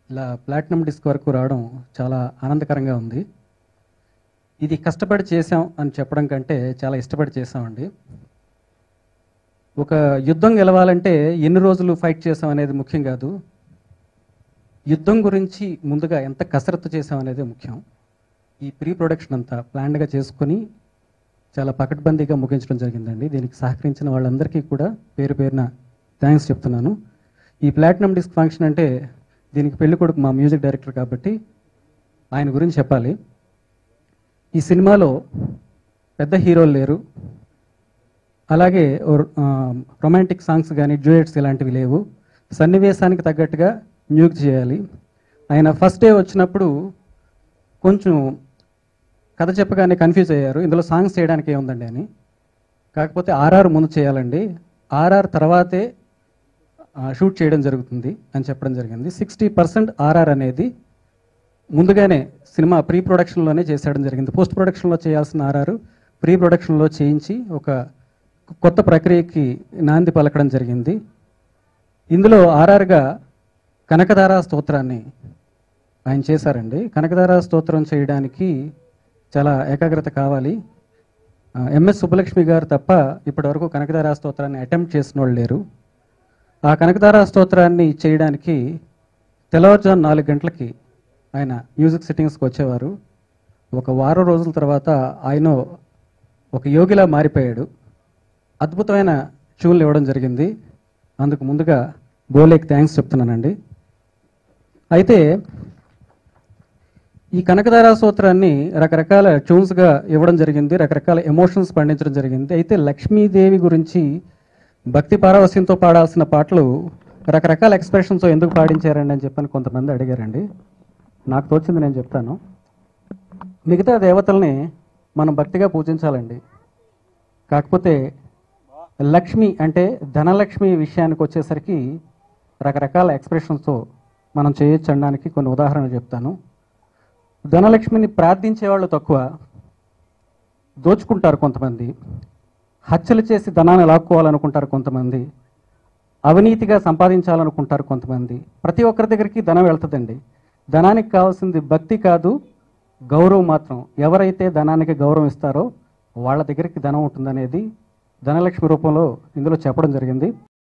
ఇలా platinum disc వరకు రావడం చాలా ఆనందకరంగా ఉంది ఇది కష్టపడి చేసాం అని చెప్పడం కంటే చాలా ఇష్టపడి చేసామండి ఒక యుద్ధం గెలవాలంటే ఎన్ని రోజులు ఫైట్ చేసాం అనేది ముఖ్యం కాదు యుద్ధం గురించి ముందుగా ఎంత కసరత్తు చేసాం అనేది ముఖ్యం ఈ ప్రీ ప్రొడక్షన్ అంతా ప్లాన్డ్గా చేసుకొని చాలా పకడ్బందీగా ముగించడం జరిగిందండి దీనికి సహకరించిన వాళ్ళందరికీ కూడా పేరు పేరున థ్యాంక్స్ చెప్తున్నాను ఈ ప్లాటినం డిస్క్ ఫంక్షన్ అంటే దీనికి పెళ్లి కొడుకు మా మ్యూజిక్ డైరెక్టర్ కాబట్టి ఆయన గురించి చెప్పాలి ఈ సినిమాలో పెద్ద హీరోలు లేరు అలాగే రొమాంటిక్ సాంగ్స్ కానీ డ్యూయట్స్ ఇలాంటివి లేవు సన్నివేశానికి తగ్గట్టుగా మ్యూజిక్ చేయాలి ఆయన ఫస్ట్ డే వచ్చినప్పుడు కొంచెం కథ చెప్పగానే కన్ఫ్యూజ్ అయ్యారు ఇందులో సాంగ్స్ చేయడానికి ఏముందండి అని కాకపోతే ఆర్ఆర్ ముందు చేయాలండి ఆర్ఆర్ తర్వాతే ఆ, షూట్ చేయడం జరుగుతుంది అని చెప్పడం జరిగింది సిక్స్టీ పర్సెంట్ ఆర్ఆర్ అనేది ముందుగానే సినిమా ప్రీ ప్రొడక్షన్లోనే చేసేయడం జరిగింది పోస్ట్ ప్రొడక్షన్లో చేయాల్సిన ఆర్ఆర్ ప్రీ ప్రొడక్షన్లో చేయించి ఒక కొత్త ప్రక్రియకి నాంది పలకడం జరిగింది ఇందులో ఆర్ఆర్గా కనకధార స్తోత్రాన్ని ఆయన చేశారండి కనకధార స్తోత్రం చేయడానికి చాలా ఏకాగ్రత కావాలి ఆ, ఎంఎస్ సుబ్బలక్ష్మి గారు తప్ప ఇప్పటివరకు కనకధార స్తోత్రాన్ని అటెంప్ట్ చేసిన వాళ్ళు లేరు ఆ కనకధార స్తోత్రాన్ని చేయడానికి తెల్లవారుజాము నాలుగు గంటలకి ఆయన మ్యూజిక్ సిట్టింగ్స్కి వచ్చేవారు ఒక వారం రోజుల తర్వాత ఆయన ఒక యోగిలా మారిపోయాడు అద్భుతమైన ట్యూన్లు ఇవ్వడం జరిగింది అందుకు ముందుగా బోలేకి థ్యాంక్స్ చెప్తున్నానండి అయితే ఈ కనకధారా సూత్రాన్ని రకరకాల ట్యూన్స్గా ఇవ్వడం జరిగింది రకరకాల ఎమోషన్స్ పండించడం జరిగింది అయితే లక్ష్మీదేవి గురించి భక్తి పారవస్యంతో పాడాల్సిన పాటలు రకరకాల ఎక్స్ప్రెషన్తో ఎందుకు పాడించారండి అని చెప్పని కొంతమంది అడిగారండి నాకు తోచింది నేను చెప్తాను మిగతా దేవతల్ని మనం భక్తిగా పూజించాలండి కాకపోతే లక్ష్మి అంటే ధనలక్ష్మి విషయానికి వచ్చేసరికి రకరకాల ఎక్స్ప్రెషన్స్తో మనం చేయొచ్చు అనడానికి కొన్ని ఉదాహరణలు చెప్తాను ధనలక్ష్మిని ప్రార్థించే వాళ్ళు తక్కువ దోచుకుంటారు కొంతమంది హత్యలు చేసి ధనాన్ని లాక్కోవాలనుకుంటారు కొంతమంది అవినీతిగా సంపాదించాలనుకుంటారు కొంతమంది ప్రతి ఒక్కరి దగ్గరికి ధనం వెళ్తుందండి ధనానికి కావాల్సింది భక్తి కాదు గౌరవం మాత్రం ఎవరైతే ధనానికి గౌరవం ఇస్తారో వాళ్ళ దగ్గరికి ధనం ఉంటుందనేది ధనలక్ష్మి రూపంలో ఇందులో చెప్పడం జరిగింది